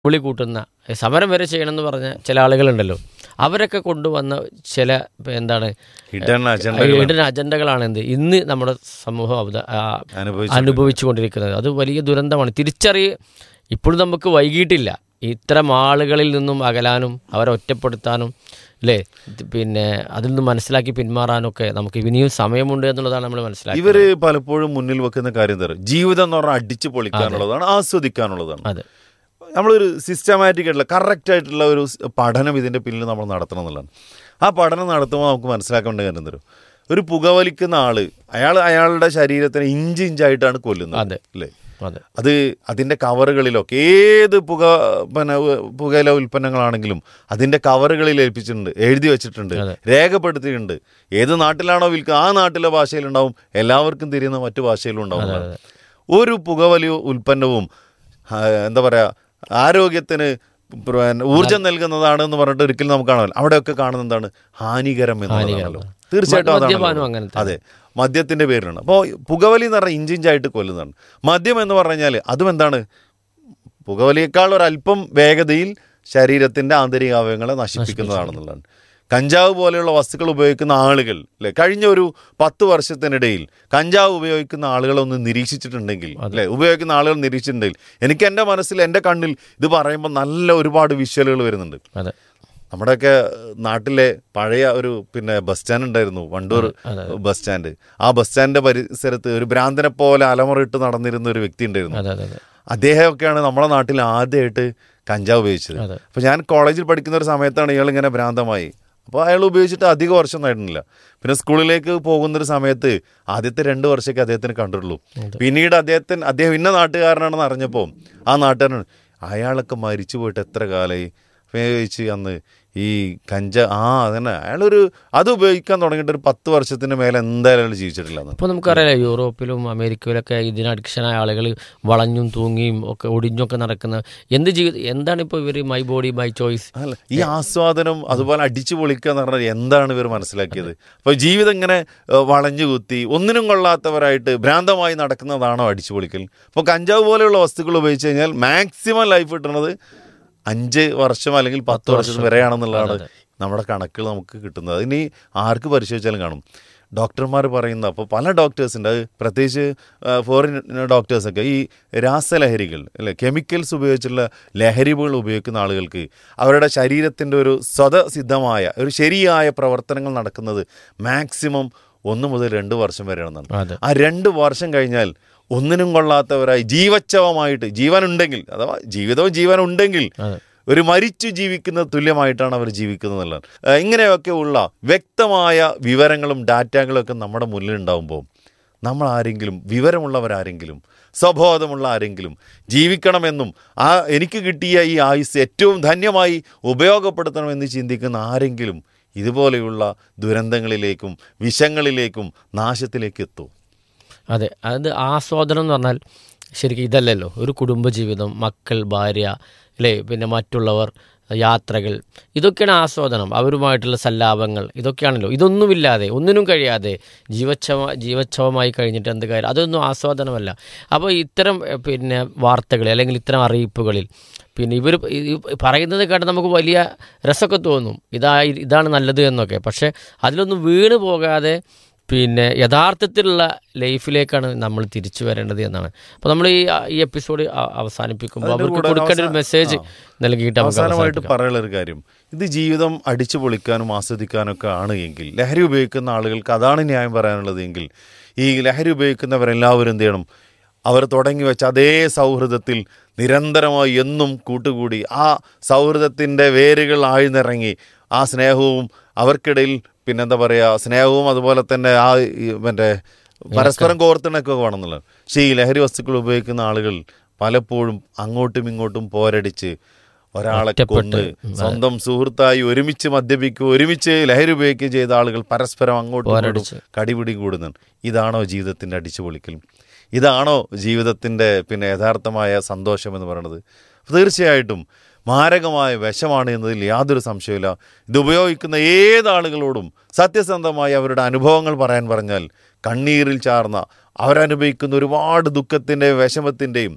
വിളി കൂട്ടുന്ന സമരം വരെ ചെയ്യണമെന്ന് പറഞ്ഞ ചില ആളുകളുണ്ടല്ലോ അവരൊക്കെ കൊണ്ടുവന്ന ചില ഇപ്പൊ എന്താണ് ഹിഡൻ അജണ്ട ഹിഡൻ അജണ്ടകളാണ് എന്ത് ഇന്ന് നമ്മുടെ സമൂഹം അവത- ആ, അനുഭവിച്ചു അനുഭവിച്ചു കൊണ്ടിരിക്കുന്നത് അത് വലിയ ദുരന്തമാണ് തിരിച്ചറിയ ഇപ്പോഴും നമുക്ക് വൈകിട്ടില്ല ഇത്തരം ആളുകളിൽ നിന്നും അകലാനും അവരെ ഒറ്റപ്പെടുത്താനും അല്ലേ ഇത് പിന്നെ അതിൽ നിന്ന് മനസ്സിലാക്കി പിന്മാറാനൊക്കെ നമുക്ക് ഇനിയും സമയമുണ്ട് എന്നുള്ളതാണ് നമ്മൾ മനസ്സിലാക്കി ഇവര് പലപ്പോഴും മുന്നിൽ വെക്കുന്ന കാര്യം എന്താ പറയുക ജീവിതം എന്ന് പറഞ്ഞാൽ അടിച്ചു പൊളിക്കാനുള്ളതാണ് ആസ്വദിക്കാനുള്ളതാണ് അതെ നമ്മളൊരു സിസ്റ്റമാറ്റിക് ആയിട്ടുള്ള കറക്റ്റ് ആയിട്ടുള്ള ഒരു സ് പഠനം ഇതിന്റെ പിന്നിൽ നമ്മൾ നടത്തണം എന്നുള്ളതാണ് ആ പഠനം നടത്തുമ്പോൾ നമുക്ക് മനസ്സിലാക്കേണ്ട കാര്യം തരും ഒരു പുകവലിക്കുന്ന ആള് അയാൾ അയാളുടെ ശരീരത്തിനെ ഇഞ്ച് ഇഞ്ചായിട്ടാണ് കൊല്ലുന്നത് അതെ. അല്ലേ അതെ അത് അതിൻ്റെ കവറുകളിലൊക്കെ ഏത് പുക പിന്നെ ഉ- പുകയില ഉൽപ്പന്നങ്ങളാണെങ്കിലും അതിൻ്റെ കവറുകളിൽ ഏൽപ്പിച്ചിട്ടുണ്ട് എഴുതി വെച്ചിട്ടുണ്ട് അതെ. രേഖപ്പെടുത്തിയിട്ടുണ്ട് ഏത് നാട്ടിലാണോ വിൽക്കുക ആ നാട്ടിലെ ഭാഷയിലുണ്ടാവും എല്ലാവർക്കും തിരിയുന്ന മറ്റു ഭാഷയിലും ഉണ്ടാവും അതെ. ഒരു പുകവലി ഉൽപ്പന്നവും ആ, എന്താ പറയാ ആരോഗ്യത്തിന് പിന്നെ ഊർജം നൽകുന്നതാണ് എന്ന് പറഞ്ഞിട്ട് ഒരിക്കലും നമുക്ക് കാണാമല്ലോ അവിടെയൊക്കെ കാണുന്നത് എന്താണ് ഹാനികരം എന്നുള്ളതാണല്ലോ തീർച്ചയായിട്ടും മദ്യപാനം അതാണല്ലോ. അങ്ങനെ തന്നെ. അതെ മദ്യത്തിന്റെ പേരിലാണ് അപ്പോൾ പുകവലി എന്ന് പറഞ്ഞാൽ ഇഞ്ചിഞ്ചായിട്ട് കൊല്ലുന്നതാണ് മദ്യം എന്ന് പറഞ്ഞു കഴിഞ്ഞാൽ അതും എന്താണ് പുകവലിയേക്കാൾ ഒരല്പം വേഗതയിൽ ശരീരത്തിന്റെ ആന്തരിക അവയവങ്ങളെ നശിപ്പിക്കുന്നതാണെന്നുള്ളതാണ് കഞ്ചാവ് പോലെയുള്ള വസ്തുക്കൾ ഉപയോഗിക്കുന്ന ആളുകൾ അല്ലെ കഴിഞ്ഞ ഒരു പത്ത് വർഷത്തിനിടയിൽ കഞ്ചാവ് ഉപയോഗിക്കുന്ന ആളുകളെ ഒന്ന് നിരീക്ഷിച്ചിട്ടുണ്ടെങ്കിൽ അല്ലെ ഉപയോഗിക്കുന്ന ആളുകൾ നിരീക്ഷിച്ചിട്ടുണ്ടെങ്കിൽ എനിക്ക് എൻ്റെ മനസ്സിൽ എൻ്റെ കണ്ണിൽ ഇത് പറയുമ്പോൾ നല്ല ഒരുപാട് വിഷ്വലുകൾ വരുന്നുണ്ട് അതെ നമ്മുടെയൊക്കെ നാട്ടിലെ പഴയ ഒരു പിന്നെ ബസ് സ്റ്റാൻഡ് ഉണ്ടായിരുന്നു വണ്ടൂർ അതെ, ബസ് സ്റ്റാൻഡ് ആ ബസ് സ്റ്റാൻഡിന്റെ പരിസരത്ത് ഒരു ഭ്രാന്തനെ പോലെ അലമുറയിട്ട് നടന്നിരുന്ന ഒരു വ്യക്തി ഉണ്ടായിരുന്നു അതെ അതെ അതെ അദ്ദേഹമൊക്കെയാണ് നമ്മുടെ നാട്ടിൽ ആദ്യമായിട്ട് കഞ്ചാവ് ഉപയോഗിച്ചത് അതെ. അപ്പോൾ ഞാൻ കോളേജിൽ പഠിക്കുന്ന ഒരു സമയത്താണ് ഇയാൾ ഇങ്ങനെ ഭ്രാന്തമായി അപ്പോൾ അയാൾ ഉപയോഗിച്ചിട്ട് അധിക വർഷം ആയിരുന്നില്ല പിന്നെ സ്കൂളിലേക്ക് പോകുന്ന ഒരു സമയത്ത് ആദ്യത്തെ രണ്ട് വർഷമൊക്കെ അദ്ദേഹത്തിന് കണ്ടിട്ടുള്ളൂ പിന്നീട് അദ്ദേഹത്തിന് അദ്ദേഹം ഇന്ന നാട്ടുകാരനാണെന്ന് അറിഞ്ഞപ്പോൾ ആ നാട്ടുകാരൻ അയാളൊക്കെ മരിച്ചു പോയിട്ട് എത്ര കാലമായി അപ്പോൾ ഞാൻ ചോദിച്ചു അന്ന് ഈ കഞ്ച ആ അതന്നെ അയാളൊരു അത് ഉപയോഗിക്കാൻ തുടങ്ങിയിട്ട് ഒരു പത്ത് വർഷത്തിന് മേലെ എന്തായാലും അയാൾ ജീവിച്ചിട്ടില്ല എന്ന് ഇപ്പോൾ നമുക്കറിയാലോ യൂറോപ്പിലും അമേരിക്കയിലൊക്കെ ഇതിന് അഡിക്ഷനായ ആളുകൾ വളഞ്ഞും തൂങ്ങിയും ഒക്കെ ഒടിഞ്ഞൊക്കെ നടക്കുന്ന എന്ത് ജീവിതം എന്താണ് ഇപ്പോൾ ഇവർ മൈ ബോഡി മൈ ചോയ്സ് അല്ല ഈ ആസ്വാദനം അതുപോലെ അടിച്ചു പൊളിക്കുക എന്ന് പറഞ്ഞാൽ എന്താണ് ഇവർ മനസ്സിലാക്കിയത് അപ്പോൾ ജീവിതം ഇങ്ങനെ ഏഹ്, വളഞ്ഞു കുത്തി ഒന്നിനും കൊള്ളാത്തവരായിട്ട് ഭ്രാന്തമായി നടക്കുന്നതാണോ അടിച്ചു പൊളിക്കൽ അപ്പോൾ കഞ്ചാവ് പോലെയുള്ള വസ്തുക്കൾ ഉപയോഗിച്ച് കഴിഞ്ഞാൽ മാക്സിമം ലൈഫ് കിട്ടുന്നത് അഞ്ച് വർഷം അല്ലെങ്കിൽ പത്ത് വർഷം വരെയാണെന്നുള്ളതാണ് നമ്മുടെ കണക്കുകൾ നമുക്ക് കിട്ടുന്നത് അതിനി ആർക്ക് പരിശോധിച്ചാലും കാണും ഡോക്ടർമാർ പറയുന്ന അപ്പോൾ പല ഡോക്ടേഴ്സിൻ്റെ അത് പ്രത്യേകിച്ച് ഫോറിൻ ഡോക്ടേഴ്സൊക്കെ ഈ രാസലഹരികൾ അല്ലെ കെമിക്കൽസ് ഉപയോഗിച്ചുള്ള ലഹരികൾ ഉപയോഗിക്കുന്ന ആളുകൾക്ക് അവരുടെ ശരീരത്തിൻ്റെ ഒരു സ്വതസിദ്ധമായ ഒരു ശരിയായ പ്രവർത്തനങ്ങൾ നടക്കുന്നത് മാക്സിമം ഒന്ന് മുതൽ രണ്ട് വർഷം വരെയാണെന്നാണ് അതെ ആ രണ്ട് വർഷം കഴിഞ്ഞാൽ ഒന്നിനും കൊള്ളാത്തവരായി ജീവച്ഛവമായിട്ട് ജീവനുണ്ടെങ്കിൽ അഥവാ ജീവിതവും ജീവനുണ്ടെങ്കിൽ അതെ ഒരു മരിച്ചു ജീവിക്കുന്ന തുല്യമായിട്ടാണ് അവർ ജീവിക്കുന്നത് എന്നുള്ളത് ഏഹ് ഇങ്ങനെയൊക്കെ ഉള്ള വ്യക്തമായ വിവരങ്ങളും ഡാറ്റകളും ഒക്കെ നമ്മുടെ മുന്നിൽ ഉണ്ടാകുമ്പോൾ നമ്മൾ ആരെങ്കിലും വിവരമുള്ളവരാരെങ്കിലും സ്വബോധമുള്ള ആരെങ്കിലും ജീവിക്കണമെന്നും ആ എനിക്ക് കിട്ടിയ ഈ ആയുസ് ഏറ്റവും ധന്യമായി ഉപയോഗപ്പെടുത്തണമെന്ന് ചിന്തിക്കുന്ന ആരെങ്കിലും ഇതുപോലെയുള്ള ദുരന്തങ്ങളിലേക്കും വിഷങ്ങളിലേക്കും നാശത്തിലേക്ക് എത്തും അതെ അത് ആസ്വാദനം എന്ന് പറഞ്ഞാൽ ശരിക്കും ഇതല്ലല്ലോ ഒരു കുടുംബജീവിതം മക്കൾ ഭാര്യ അല്ലേ പിന്നെ മറ്റുള്ളവർ യാത്രകൾ ഇതൊക്കെയാണ് ആസ്വാദനം അവരുമായിട്ടുള്ള സല്ലാപങ്ങൾ ഇതൊക്കെയാണല്ലോ ഇതൊന്നുമില്ലാതെ ഒന്നിനും കഴിയാതെ ജീവച്ഛവ ജീവച്ഛവമായി കഴിഞ്ഞിട്ട് എന്ത് കാര്യം അതൊന്നും ആസ്വാദനമല്ല അപ്പോൾ ഇത്തരം എ, പിന്നെ വാർത്തകൾ അല്ലെങ്കിൽ ഇത്തരം അറിയിപ്പുകളിൽ പിന്നെ ഇവർ പറയുന്നത് കേട്ട് നമുക്ക് വലിയ രസമൊക്കെ തോന്നും ഇതാ ഇതാണ് നല്ലത് എന്നൊക്കെ പക്ഷേ അതിലൊന്നും വീണ് പോകാതെ പിന്നെ യഥാർത്ഥത്തിലുള്ള ലൈഫിലേക്കാണ് നമ്മൾ തിരിച്ചു വരേണ്ടത് എന്നാണ് അപ്പോൾ നമ്മൾ ഈ ഈ എപ്പിസോഡ് അവസാനിപ്പിക്കുമ്പോൾ അതിന്റെ അവർക്ക് കൂടെ കൊടുക്കേണ്ട ഒരു അവസാ- മെസ്സേജ് ആ. നൽകിയിട്ട് നമുക്ക് അവസാനമായിട്ട് അവസാനിപ്പിക്കാം. പറയാനുള്ള ഒരു കാര്യം ഇത് ജീവിതം അടിച്ചു പൊളിക്കാനും ആസ്വദിക്കാനും ഒക്കെ ആണ് എങ്കിൽ ലഹരി ഉപയോഗിക്കുന്ന ആളുകൾക്ക് അതാണ് ന്യായം പറയാനുള്ളത് എങ്കിൽ ഈ ലഹരി ഉപയോഗിക്കുന്നവരെല്ലാവരും എന്ത് ചെയ്യണം അവർ തുടങ്ങി വെച്ച അതേ സൗഹൃദത്തിൽ നിരന്തരമായി എന്നും കൂട്ടുകൂടി ആ സൗഹൃദത്തിൻ്റെ വേരുകൾ ആഴ്ന്നിറങ്ങി ആ സ്നേഹവും അവർക്കിടയിൽ പിന്നെന്താ പറയുക സ്നേഹവും അതുപോലെ തന്നെ ആ ഈ മറ്റേ പരസ്പരം കോർത്തിണൊക്കെ വേണമെന്നുള്ളത് പക്ഷേ ഈ ലഹരി വസ്തുക്കൾ ഉപയോഗിക്കുന്ന ആളുകൾ പലപ്പോഴും അങ്ങോട്ടും ഇങ്ങോട്ടും പോരടിച്ച് ഒരാളെ കൊന്ന് സ്വന്തം സുഹൃത്തായി ഒരുമിച്ച് മദ്യപിക്കുക ഒരുമിച്ച് ലഹരി ഉപയോഗിക്കുകയും ചെയ്ത ആളുകൾ പരസ്പരം അങ്ങോട്ടും ഇങ്ങോട്ടും പോരടിച്ച്. കടിപിടി കൂടുന്നുണ്ട് ഇതാണോ ജീവിതത്തിന്റെ അടിച്ചുപൊളിക്കൽ ഇതാണോ ജീവിതത്തിന്റെ പിന്നെ യഥാർത്ഥമായ സന്തോഷം എന്ന് പറയുന്നത് തീർച്ചയായിട്ടും മാരകമായ വിഷമാണ് എന്നതിൽ യാതൊരു സംശയമില്ല ഇത് ഉപയോഗിക്കുന്ന ഏതാളുകളോടും സത്യസന്ധമായി അവരുടെ അനുഭവങ്ങൾ പറയാൻ പറഞ്ഞാൽ കണ്ണീരിൽ ചാർന്ന അവരനുഭവിക്കുന്ന ഒരുപാട് ദുഃഖത്തിൻ്റെയും വിഷമത്തിൻ്റെയും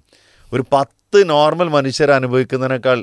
ഒരു പത്ത് നോർമൽ മനുഷ്യർ അനുഭവിക്കുന്നതിനേക്കാൾ